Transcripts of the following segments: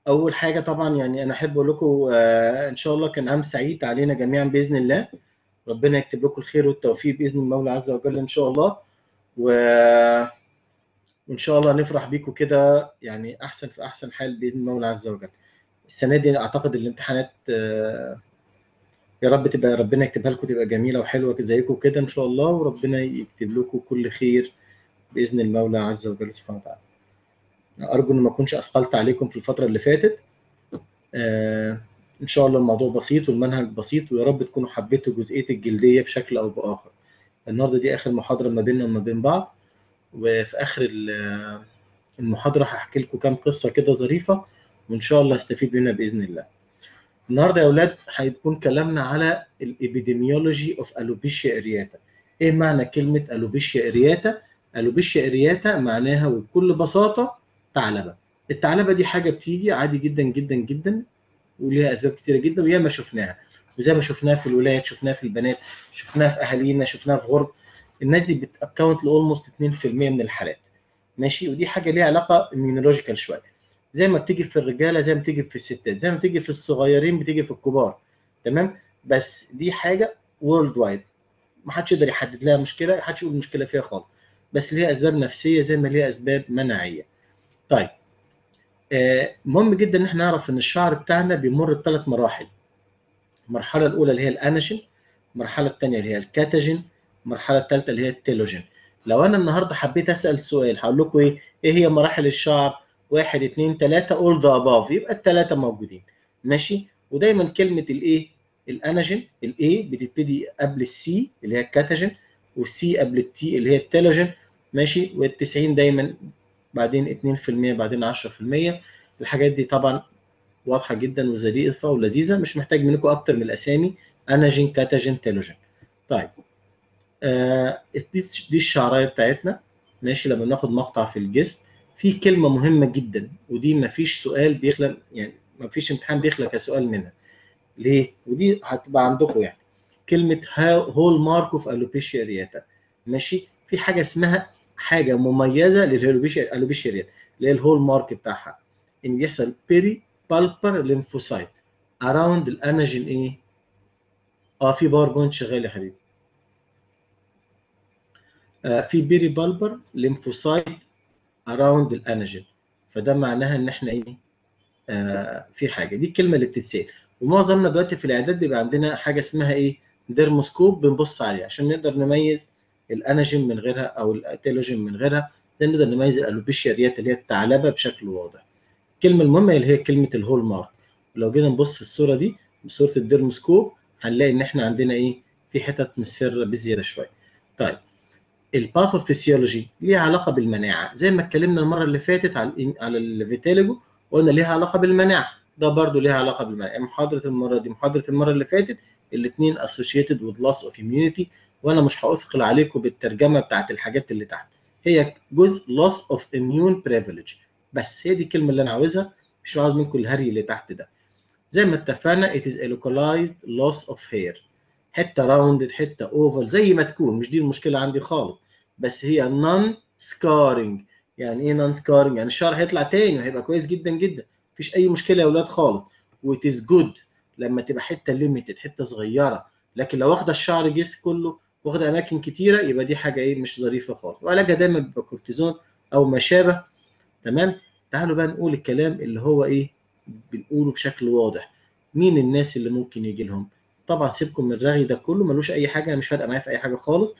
اول حاجه طبعا يعني انا احب اقول لكم آه، ان شاء الله كان عام سعيد علينا جميعا باذن الله ربنا يكتب لكم الخير والتوفيق باذن المولى عز وجل ان شاء الله و وان شاء الله نفرح بيكم كده يعني احسن في احسن حال باذن المولى عز وجل السنه دي اعتقد الامتحانات آه، يا رب تبقى ربنا يكتبها لكم تبقى جميله وحلوه زيكم كده ان شاء الله وربنا يكتب لكم كل خير باذن المولى عز وجل سبحانه وتعالى ارجو ان ما اكونش اثقلت عليكم في الفتره اللي فاتت آه، ان شاء الله الموضوع بسيط والمنهج بسيط ويا رب تكونوا حبيتوا جزئيه الجلديه بشكل او باخر النهارده دي اخر محاضره ما بيننا وما بين بعض وفي اخر ال- المحاضره هحكي لكم كام قصه كده ظريفه وان شاء الله استفيد منها باذن الله النهارده يا اولاد هيكون كلامنا على الابيديميولوجي اوف الوبيشيا ارياتا ايه معنى كلمه الوبيشيا ارياتا الوبيشيا ارياتا معناها وبكل بساطه ثعلبه الثعلبه دي حاجه بتيجي عادي جدا جدا جدا وليها اسباب كتيره جدا وياما شفناها وزي ما شفناها في الولاد شفناها في البنات شفناها في اهالينا شفناها في غرب الناس دي بتاكونت لاولموست 2% من الحالات ماشي ودي حاجه ليها علاقه immunological شويه زي ما بتيجي في الرجاله زي ما بتيجي في الستات زي ما بتيجي في الصغيرين بتيجي في الكبار تمام بس دي حاجه وورلد وايد ما حدش يقدر يحدد لها مشكله ما حدش يقول مشكله فيها خالص بس ليها اسباب نفسيه زي ما ليها اسباب مناعيه طيب آه، مهم جدا ان احنا نعرف ان الشعر بتاعنا بيمر بثلاث مراحل المرحله الاولى اللي هي الاناجين المرحله الثانيه اللي هي الكاتاجين المرحله الثالثه اللي هي التيلوجين لو انا النهارده حبيت اسال سؤال هقول لكم ايه ايه هي مراحل الشعر واحد اثنين ثلاثة all the above يبقى الثلاثة موجودين ماشي ودايما كلمة الايه الاناجين الاي بتبتدي قبل السي اللي هي الكاتاجين والسي قبل التي اللي هي التيلوجين ماشي وال90 دايما بعدين 2% بعدين 10% الحاجات دي طبعا واضحة جدا وظريفة ولذيذة مش محتاج منكم أكتر من الأسامي أناجين كاتاجين تيلوجين طيب آه دي دي الشعراية بتاعتنا ماشي لما ناخد مقطع في الجسم في كلمة مهمة جدا ودي مفيش سؤال بيخلق يعني مفيش امتحان بيخلق كسؤال منها ليه؟ ودي هتبقى عندكم يعني كلمة هول مارك اوف الوبيشيا ارياتا ماشي في حاجة اسمها حاجة مميزة للالوبيشيا الوبيشيا ارياتا اللي هي الهول مارك بتاعها ان بيحصل بيري بالبر ليمفوسايت اراوند الاناجين ايه؟ اه في باوربوينت شغال يا حبيبي آه في بيري بالبر ليمفوسايت اراوند الاناجين فده معناها ان احنا ايه؟ آه في حاجه دي الكلمه اللي بتتسال ومعظمنا دلوقتي في الاعداد بيبقى عندنا حاجه اسمها ايه؟ ديرموسكوب بنبص عليه عشان نقدر نميز الاناجين من غيرها او الاتيلوجين من غيرها ده نقدر نميز الالوبيشيا ريات اللي هي الثعلبه بشكل واضح. الكلمه المهمه اللي هي كلمه الهول مارك ولو جينا نبص في الصوره دي بصوره الديرموسكوب هنلاقي ان احنا عندنا ايه؟ في حتت مصفره بزياده شويه. طيب الباثوفيسيولوجي ليها علاقه بالمناعه زي ما اتكلمنا المره اللي فاتت على ال على الفيتاليجو قلنا ليها علاقه بالمناعه ده برضو ليها علاقه بالمناعه محاضره المره دي محاضره المره اللي فاتت الاثنين associated with loss of immunity وانا مش هاثقل عليكم بالترجمه بتاعت الحاجات اللي تحت هي جزء loss of immune privilege بس هي دي الكلمه اللي انا عاوزها مش عاوز منكم الهري اللي تحت ده زي ما اتفقنا it is a localized loss of hair حته راوندد حته اوفل زي ما تكون مش دي المشكله عندي خالص بس هي نون سكارنج يعني ايه نون سكارنج يعني الشعر هيطلع تاني وهيبقى كويس جدا جدا مفيش اي مشكله يا اولاد خالص وات از جود لما تبقى حته ليميتد حته صغيره لكن لو واخده الشعر جسم كله واخده اماكن كتيره يبقى دي حاجه ايه مش ظريفه خالص وعلاجها دايما بيبقى كورتيزون او ما شابه تمام تعالوا بقى نقول الكلام اللي هو ايه بنقوله بشكل واضح مين الناس اللي ممكن يجي لهم طبعا سيبكم من الرغي ده كله ملوش اي حاجه انا مش فارقه معايا في اي حاجه خالص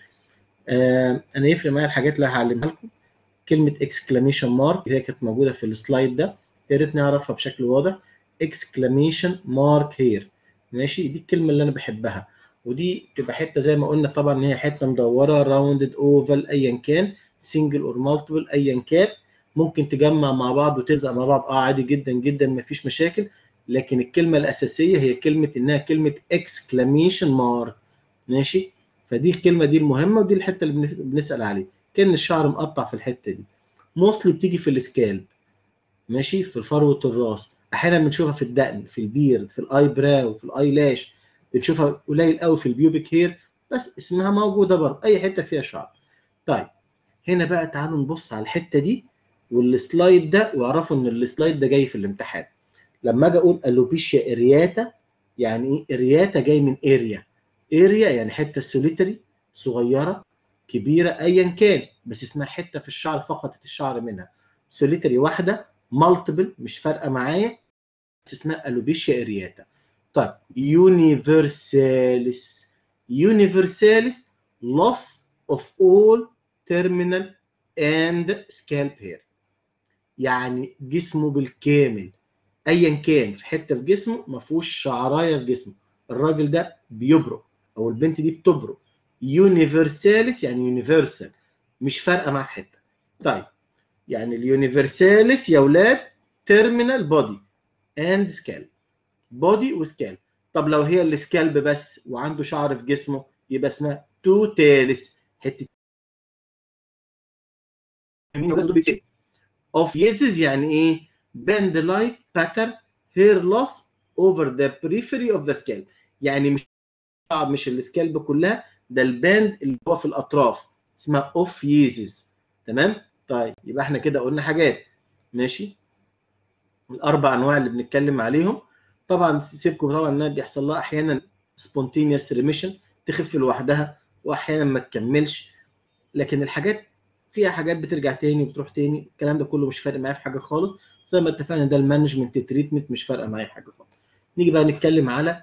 آه انا يفرق معايا الحاجات اللي هعلمها لكم كلمه اكسكلاميشن مارك اللي هي كانت موجوده في السلايد ده يا ريت نعرفها بشكل واضح اكسكلاميشن مارك هير ماشي دي الكلمه اللي انا بحبها ودي تبقى حته زي ما قلنا طبعا ان هي حته مدوره راوندد اوفال ايا كان سنجل اور مالتيبل ايا كان ممكن تجمع مع بعض وتلزق مع بعض اه عادي جدا جدا مفيش مشاكل لكن الكلمه الاساسيه هي كلمه انها كلمه اكسكلاميشن مارك ماشي فدي الكلمه دي المهمه ودي الحته اللي بنسال عليها كان الشعر مقطع في الحته دي موصلي بتيجي في السكالب ماشي في فروه الراس احيانا بنشوفها في الدقن في البيرد في الاي براو في الاي لاش بنشوفها قليل قوي في البيوبيك هير بس اسمها موجوده برضه اي حته فيها شعر طيب هنا بقى تعالوا نبص على الحته دي والسلايد ده واعرفوا ان السلايد ده جاي في الامتحان لما اجي اقول الوبيشيا ارياتا يعني ايه ارياتا جاي من اريا اريا يعني حته سوليتري صغيره كبيره ايا كان بس اسمها حته في الشعر فقط الشعر منها سوليتري واحده مالتيبل مش فارقه معايا بس اسمها الوبيشيا ارياتا طيب يونيفرساليس يونيفرساليس loss of all terminal and scalp hair يعني جسمه بالكامل ايا كان في حته في جسمه ما فيهوش شعرايه في جسمه الراجل ده بيبرق او البنت دي بتبرق يونيفرساليس يعني يونيفرسال مش فارقه مع حته طيب يعني اليونيفرساليس يا اولاد تيرمينال بودي اند سكالب بودي وسكالب طب لو هي السكالب بس وعنده شعر في جسمه يبقى اسمها توتاليس حته اوف يزز يعني ايه band like pattern hair loss over the periphery of the scalp يعني مش مش السكالب كلها ده الباند اللي هو في الاطراف اسمها اوف ييزز تمام طيب يبقى احنا كده قلنا حاجات ماشي الاربع انواع اللي بنتكلم عليهم طبعا سيبكم طبعا انها بيحصل لها احيانا سبونتينيوس ريميشن تخف لوحدها واحيانا ما تكملش لكن الحاجات فيها حاجات بترجع تاني وبتروح تاني الكلام ده كله مش فارق معايا في حاجه خالص زي ما اتفقنا ده المانجمنت تريتمنت مش فارقه معايا حاجه خالص نيجي بقى نتكلم على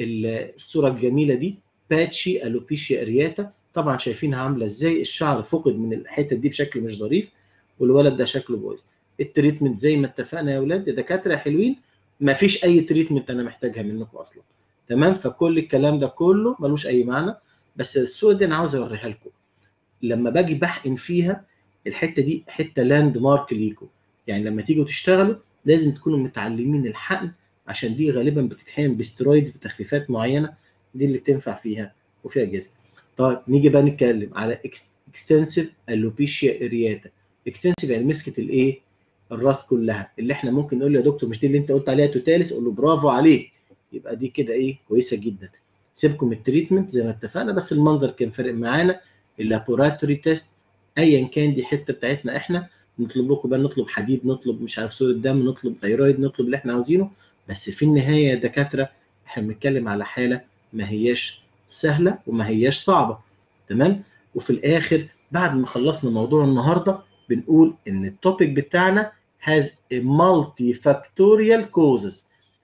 الصوره الجميله دي باتشي الوبيشيا ارياتا طبعا شايفينها عامله ازاي الشعر فقد من الحته دي بشكل مش ظريف والولد ده شكله بايظ التريتمنت زي ما اتفقنا يا اولاد يا دكاتره حلوين ما فيش اي تريتمنت انا محتاجها منكم اصلا تمام فكل الكلام ده كله ملوش اي معنى بس الصوره دي انا عاوز اوريها لكم لما باجي بحقن فيها الحته دي حته لاند مارك ليكم يعني لما تيجوا تشتغلوا لازم تكونوا متعلمين الحقن عشان دي غالبا بتتحقن بسترويدز بتخفيفات معينه دي اللي بتنفع فيها وفيها جزم طيب نيجي بقى نتكلم على اكستنسيف الوبيشيا ارياتا اكستنسيف يعني مسكت الايه الراس كلها اللي احنا ممكن نقول له يا دكتور مش دي اللي انت قلت عليها توتاليس اقول له برافو عليك يبقى دي كده ايه كويسه جدا سيبكم التريتمنت زي ما اتفقنا بس المنظر كان فارق معانا اللابوراتوري تيست ايا كان دي حته بتاعتنا احنا نطلب لكم بقى نطلب حديد نطلب مش عارف صوره دم نطلب ثيرويد نطلب اللي احنا عاوزينه بس في النهايه يا دكاتره احنا بنتكلم على حاله ما هياش سهله وما هياش صعبه تمام وفي الاخر بعد ما خلصنا موضوع النهارده بنقول ان التوبيك بتاعنا has a multifactorial causes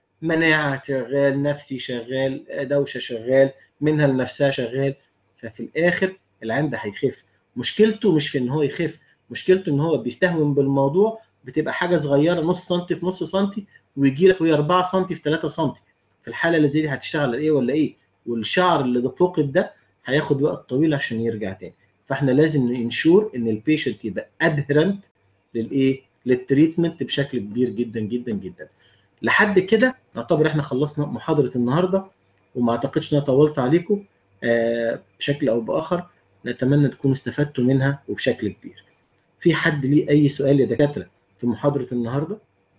مناعه شغال نفسي شغال دوشه شغال منها لنفسها شغال ففي الاخر العين ده هيخف مشكلته مش في ان هو يخف مشكلته ان هو بيستهون بالموضوع بتبقى حاجه صغيره نص سنتي في نص سنتي ويجي لك وهي 4 سنتي في 3 سنتي في الحاله اللي زي دي هتشتغل على ايه ولا ايه والشعر اللي ده فقد ده هياخد وقت طويل عشان يرجع تاني فاحنا لازم ننشور ان البيشنت يبقى ادهرنت للايه للتريتمنت بشكل كبير جدا جدا جدا لحد كده نعتبر احنا خلصنا محاضره النهارده وما اعتقدش ان انا طولت عليكم آه بشكل او باخر نتمنى تكونوا استفدتوا منها وبشكل كبير في حد ليه اي سؤال يا دكاتره في محاضره النهارده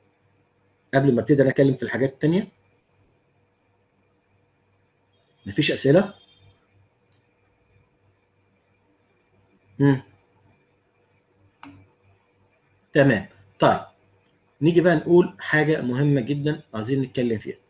قبل ما ابتدي اتكلم في الحاجات الثانيه مفيش اسئله امم تمام طيب نيجي بقى نقول حاجه مهمه جدا عايزين نتكلم فيها